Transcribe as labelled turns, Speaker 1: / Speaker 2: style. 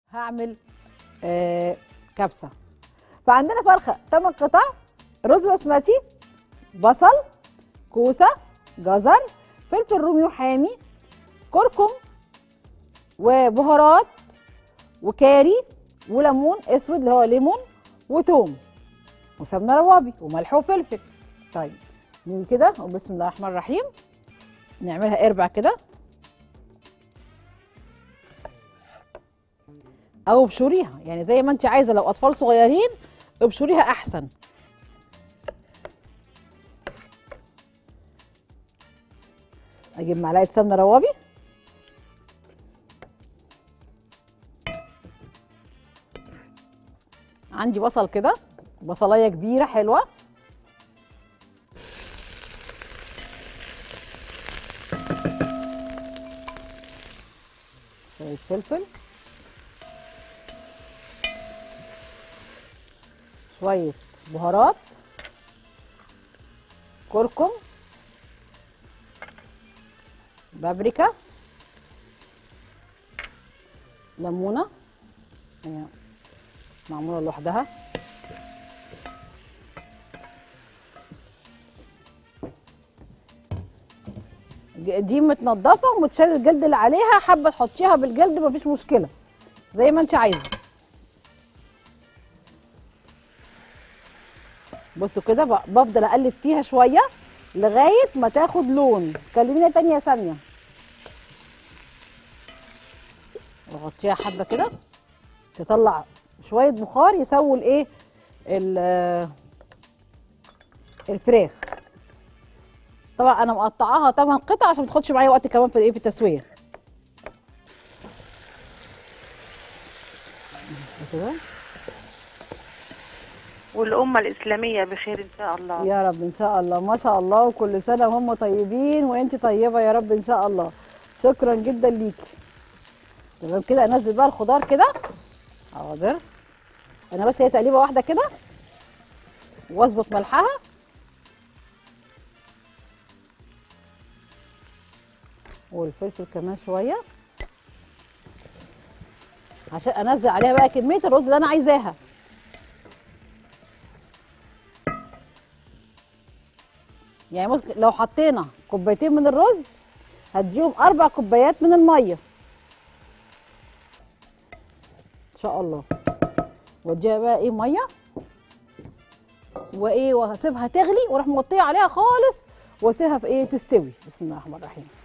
Speaker 1: هعمل آه كبسه فعندنا فرخه 8 قطع رز بسمتي بصل كوسه جزر فلفل رومي وحامي كركم وبهارات وكاري وليمون اسود اللي هو ليمون وتوم وسمنه روابي وملح وفلفل طيب نيجي كده وبسم الله الرحمن الرحيم نعملها اربع كده او ابشريها يعني زي ما انت عايزه لو اطفال صغيرين ابشريها احسن اجيب معلقه سمنه روابي عندي بصل كده بصلايه كبيره حلوه شويه فلفل شويه بهارات كركم بابريكا ليمونه هي معموله لوحدها دي متنضفه ومتشال الجلد اللي عليها حابه تحطيها بالجلد مفيش مشكله زي ما انت عايزه بصوا كده ب- بفضل اقلب فيها شويه لغايه ما تاخد لون كلمينا تاني يا ساميه واغطيها حبه كده تطلع شويه بخار يسووا الايه ال- الفراخ طبعا انا مقطعاها 8 قطع عشان ما تاخدش معايا وقت كمان في الايه في التسويه كده
Speaker 2: والأمة الإسلامية بخير إن شاء الله
Speaker 1: يا رب ان شاء الله ما شاء الله وكل سنه وهم طيبين وانت طيبه يا رب ان شاء الله شكرا جدا ليكي تمام كده انزل بقى الخضار كده حاضر انا بس هي تقليبه واحده كده واظبط ملحها والفلفل كمان شويه عشان انزل عليها بقى كميه الرز اللي انا عايزاها يعني ممكن لو حطينا كوبايتين من الرز هديهم اربع كوبايات من الميه ان شاء الله واديها بقى ايه ميه وايه وهسيبها تغلي واروح موطيه عليها خالص واسيبها في ايه تستوي بسم الله الرحمن الرحيم